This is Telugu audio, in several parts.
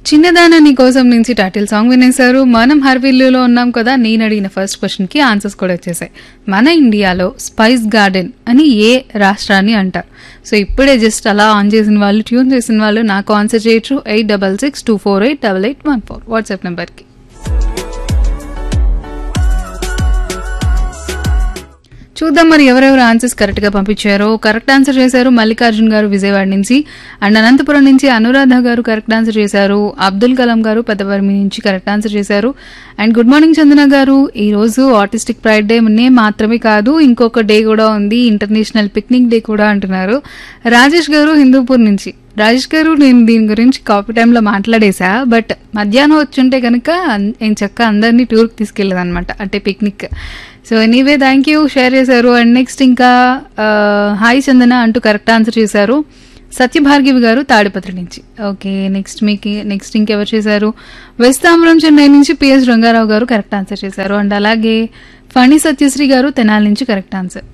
చిన్నదాన నీ కోసం నుంచి టైటిల్ సాంగ్ వినేశారు మనం హర్విల్లులో ఉన్నాం కదా నేను అడిగిన ఫస్ట్ క్వశ్చన్ కి ఆన్సర్స్ కూడా వచ్చేసాయి మన ఇండియాలో స్పైస్ గార్డెన్ అని ఏ రాష్ట్రాన్ని అంటారు సో ఇప్పుడే జస్ట్ అలా ఆన్ చేసిన వాళ్ళు ట్యూన్ చేసిన వాళ్ళు నాకు ఆన్సర్ చేయొచ్చు eight double six two four eight double eight one four WhatsApp నెంబర్కి చూద్దాం మరి ఎవరెవరు ఆన్సర్స్ కరెక్ట్ గా పంపించారో కరెక్ట్ ఆన్సర్ చేశారు మల్లికార్జున్ గారు విజయవాడ నుంచి అండ్ అనంతపురం నుంచి అనురాధ గారు కరెక్ట్ ఆన్సర్ చేశారు అబ్దుల్ కలాం గారు పెద్దవర్మి నుంచి కరెక్ట్ ఆన్సర్ చేశారు and good morning Chandana garu ఈ రోజు ఆర్టిస్టిక్ ప్రైడ్ డే నే మాత్రమే కాదు ఇంకొక డే కూడా ఉంది ఇంటర్నేషనల్ పిక్నిక్ డే కూడా అంటున్నారు రాజేష్ గారు హిందూపూర్ నుంచి రాజేష్ గారు నేను దీని గురించి కాపీ టైంలో మాట్లాడేశా బట్ మధ్యాహ్నం వచ్చుంటే కనుక నేను చక్క అందరినీ టూర్కి తీసుకెళ్ళదనమాట అంటే picnic so anyway thank you share చేశారు అండ్ నెక్స్ట్ ఇంకా ఆ, హాయ్ చందన అంటూ కరెక్ట్ ఆన్సర్ చేశారు సత్యభార్గివి గారు తాడిపత్రి నుంచి ఓకే నెక్స్ట్ మీకు నెక్స్ట్ ఇంకెవరు చేశారు వెస్తాంబరం చెన్నై నుంచి పిఎస్ రంగారావు గారు కరెక్ట్ ఆన్సర్ చేశారు అండ్ అలాగే ఫణి సత్యశ్రీ గారు తెనాలి నుంచి correct answer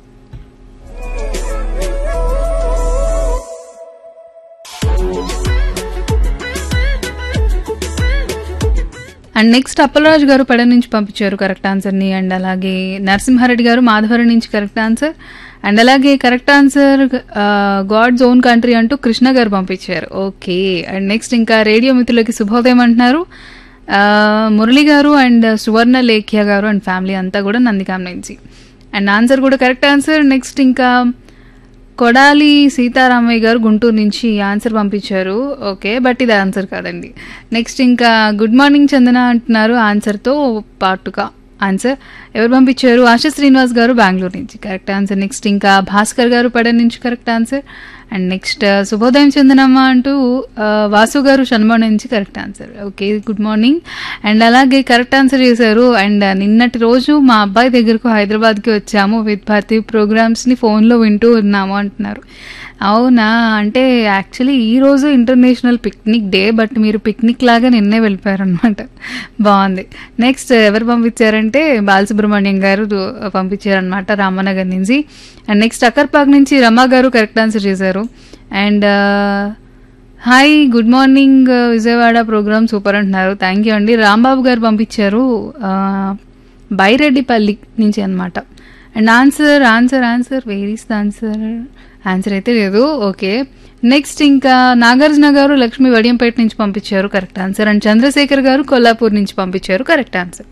and next Appalaraju garu పడ నుంచి పంపించారు కరెక్ట్ ఆన్సర్ని అండ్ అలాగే నరసింహారెడ్డి గారు మాధవరం నుంచి కరెక్ట్ ఆన్సర్ అండ్ అలాగే correct answer God's own country అంటూ కృష్ణ గారు పంపించారు ఓకే అండ్ నెక్స్ట్ ఇంకా రేడియో మిత్రులకి శుభోదయం అంటున్నారు ఆ, మురళి గారు అండ్ సువర్ణ లేఖ్య గారు అండ్ ఫ్యామిలీ అంతా కూడా నందికాం నుంచి అండ్ ఆన్సర్ కూడా కరెక్ట్ ఆన్సర్ నెక్స్ట్ ఇంకా కొడాలి సీతారామయ్య గారు గుంటూరు నుంచి ఆన్సర్ పంపించారు ఓకే బట్ ఇది ఆన్సర్ కాదండి నెక్స్ట్ ఇంకా గుడ్ మార్నింగ్ చందన అంటున్నారు ఆన్సర్తో పాటుగా ఆన్సర్ ఎవరు పంపించారు ఆశా శ్రీనివాస్ గారు బెంగళూరు నుంచి కరెక్ట్ ఆన్సర్ నెక్స్ట్ ఇంకా భాస్కర్ గారు పడన్ నుంచి కరెక్ట్ ఆన్సర్ అండ్ నెక్స్ట్ శుభోదయం చందనమ్మ అంటూ ఆ, వాసు గారు షణ్మణ నుంచి correct answer okay good morning and అలాగే కరెక్ట్ ఆన్సర్ చేశారు అండ్ నిన్నటి రోజు మా అబ్బాయి దగ్గరకు హైదరాబాద్కి వచ్చాము విత్ భారతి ప్రోగ్రామ్స్ని ఫోన్లో వింటూ ఉన్నాము అంటున్నారు అవునా అంటే యాక్చువల్లీ ఈ రోజు ఇంటర్నేషనల్ పిక్నిక్ డే బట్ మీరు పిక్నిక్ లాగా నిన్నే వెళ్ళిపోయారనమాట బాగుంది నెక్స్ట్ ఎవరు పంపించారంటే బాలసుబ్రహ్మణ్యం గారు పంపించారనమాట రామనగర్ నుంచి అండ్ నెక్స్ట్ అక్కర్పాక్ నుంచి రమా గారు కరెక్ట్ ఆన్సర్ చేశారు and hi good morning Vijayawada programme super అంటున్నారు థ్యాంక్ యూ అండి రాంబాబు గారు పంపించారు ఆ, బైరెడ్డిపల్లి నుంచి అన్నమాట and answer answer answer where is the answer answer అయితే లేదు ఓకే నెక్స్ట్ ఇంకా నాగార్జున గారు లక్ష్మి వడియంపేట నుంచి పంపించారు కరెక్ట్ ఆన్సర్ అండ్ చంద్రశేఖర్ గారు కొల్లాపూర్ నుంచి పంపించారు కరెక్ట్ ఆన్సర్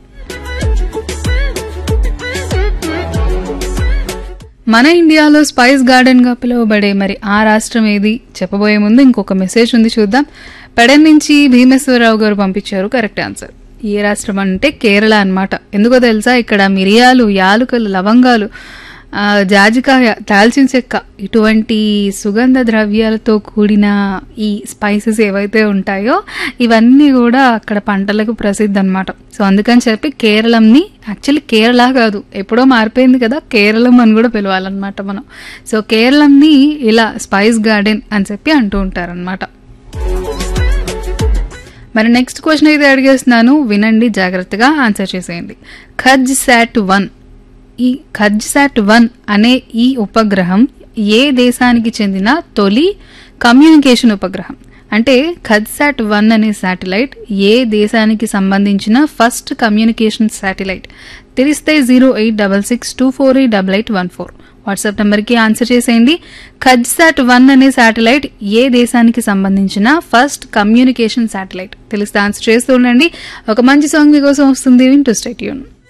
మన ఇండియాలో స్పైస్ గార్డెన్ గా పిలువబడే మరి ఆ రాష్ట్రం ఏది చెప్పబోయే ముందు ఇంకొక మెసేజ్ ఉంది చూద్దాం పెడన్ నుంచి భీమేశ్వరరావు గారు పంపించారు కరెక్ట్ ఆన్సర్ ఏ రాష్ట్రం అంటే కేరళ అన్నమాట ఎందుకో తెలుసా ఇక్కడ మిరియాలు యాలుకలు లవంగాలు ఆ, జాజికాయ దాల్చిన చెక్క ఇటువంటి సుగంధ ద్రవ్యాలతో కూడిన ఈ స్పైసెస్ ఏవైతే ఉంటాయో ఇవన్నీ కూడా అక్కడ పంటలకు ప్రసిద్ధి అనమాట సో అందుకని చెప్పి కేరళంని యాక్చువల్లీ కేరళ కాదు ఎప్పుడో మారిపోయింది కదా కేరళం అని కూడా పిలవాలన్నమాట మనం సో కేరళంని ఇలా స్పైస్ గార్డెన్ అని చెప్పి అంటూ ఉంటారనమాట మరి నెక్స్ట్ క్వశ్చన్ అయితే అడిగేస్తున్నాను వినండి జాగ్రత్తగా ఆన్సర్ చేసేయండి ఖజ్ శాట్ వన్ ఈ ఖజ్ శాట్ వన్ అనే ఈ ఉపగ్రహం ఏ దేశానికి చెందిన తొలి కమ్యూనికేషన్ ఉపగ్రహం అంటే ఖద్సాట్ వన్ అనే శాటిలైట్ ఏ దేశానికి సంబంధించిన ఫస్ట్ కమ్యూనికేషన్ శాటిలైట్ తెలిస్తే zero eight double six two four eight double eight one four WhatsApp నెంబర్కి ఆన్సర్ చేసేయండి ఖద్సాట్ వన్ అనే శాటిలైట్ ఏ దేశానికి సంబంధించిన ఫస్ట్ కమ్యూనికేషన్ శాటిలైట్ తెలిస్తే ఆన్సర్ చేస్తూ ఉండండి ఒక మంచి సాంగ్ మీకోసం వస్తుంది వింటూ స్టేట్ యూన్